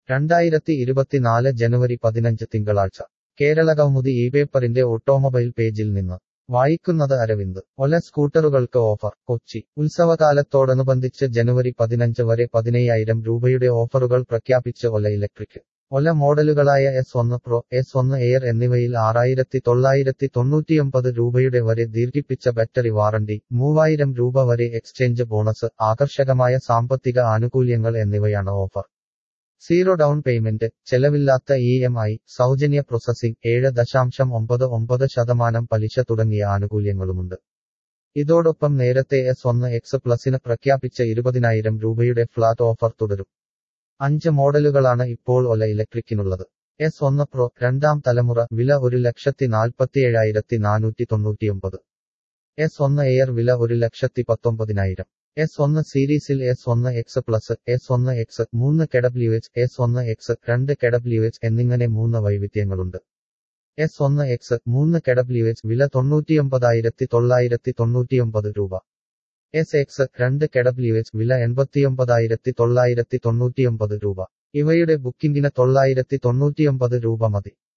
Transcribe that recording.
രണ്ടായിരത്തി ഇരുപത്തിനാല് ജനുവരി പതിനഞ്ച് തിങ്കളാഴ്ച കേരളകൗമുദി ഈ പേപ്പറിന്റെ ഓട്ടോമൊബൈൽ പേജിൽ നിന്ന് വായിക്കുന്നത് അരവിന്ദ് ഒല സ്കൂട്ടറുകൾക്ക് ഓഫർ കൊച്ചി ഉത്സവകാലത്തോടനുബന്ധിച്ച് ജനുവരി പതിനഞ്ച് വരെ പതിനയ്യായിരം രൂപയുടെ ഓഫറുകൾ പ്രഖ്യാപിച്ച് ഒല ഇലക്ട്രിക് ഒല മോഡലുകളായ എസ് ഒന്ന് പ്രോ എസ് ഒന്ന് എയർ എന്നിവയിൽ ആറായിരത്തി തൊള്ളായിരത്തി തൊണ്ണൂറ്റിയൊമ്പത് രൂപയുടെ വരെ ദീർഘിപ്പിച്ച ബാറ്ററി വാറണ്ടി മൂവായിരം രൂപ വരെ എക്സ്ചേഞ്ച് ബോണസ് ആകർഷകമായ സാമ്പത്തിക ആനുകൂല്യങ്ങൾ എന്നിവയാണ് ഓഫർ സീറോ ഡൗൺ പേയ്മെന്റ് ചെലവില്ലാത്ത ഇ എം ഐ സൗജന്യ പ്രോസസ്സിംഗ് ഏഴ് ദശാംശം ഒമ്പത് ഒമ്പത് ശതമാനം പലിശ തുടങ്ങിയ ആനുകൂല്യങ്ങളുമുണ്ട് ഇതോടൊപ്പം നേരത്തെ എസ് ഒന്ന് എക്സ് പ്ലസിന് പ്രഖ്യാപിച്ച ഇരുപതിനായിരം രൂപയുടെ ഫ്ലാറ്റ് ഓഫർ തുടരും അഞ്ച് മോഡലുകളാണ് ഇപ്പോൾ ഒല ഇലക്ട്രിക്കിനുള്ളത് എസ് ഒന്ന് പ്രോ രണ്ടാം തലമുറ വില ഒരു ലക്ഷത്തി നാൽപ്പത്തിയേഴായിരത്തി നാനൂറ്റി തൊണ്ണൂറ്റിയൊമ്പത് എസ് ഒന്ന് എയർ വില ഒരു ലക്ഷത്തി പത്തൊമ്പതിനായിരം എസ് ഒന്ന് സീരീസിൽ എസ് ഒന്ന് എക്സ് പ്ലസ് എസ് ഒന്ന് എക്സ് മൂന്ന് കെഡബ്ല്യു എച്ച് എസ് ഒന്ന് എക്സ് രണ്ട് കെഡബ്ല്യു എച്ച് എന്നിങ്ങനെ മൂന്ന് വൈവിധ്യങ്ങളുണ്ട് എസ് ഒന്ന് എക്സ് മൂന്ന് കെഡബ്ല്യു എച്ച് വില തൊണ്ണൂറ്റിയൊമ്പതായിരത്തി തൊള്ളായിരത്തി തൊണ്ണൂറ്റിയൊമ്പത് രൂപ എസ് എക്സ് രണ്ട് കെഡബ്ല്യു എച്ച് വില എൺപത്തിയൊമ്പതായിരത്തി തൊള്ളായിരത്തി തൊണ്ണൂറ്റിയൊമ്പത് രൂപ ഇവയുടെ ബുക്കിംഗിന് തൊള്ളായിരത്തി തൊണ്ണൂറ്റിയൊമ്പത് രൂപ മതി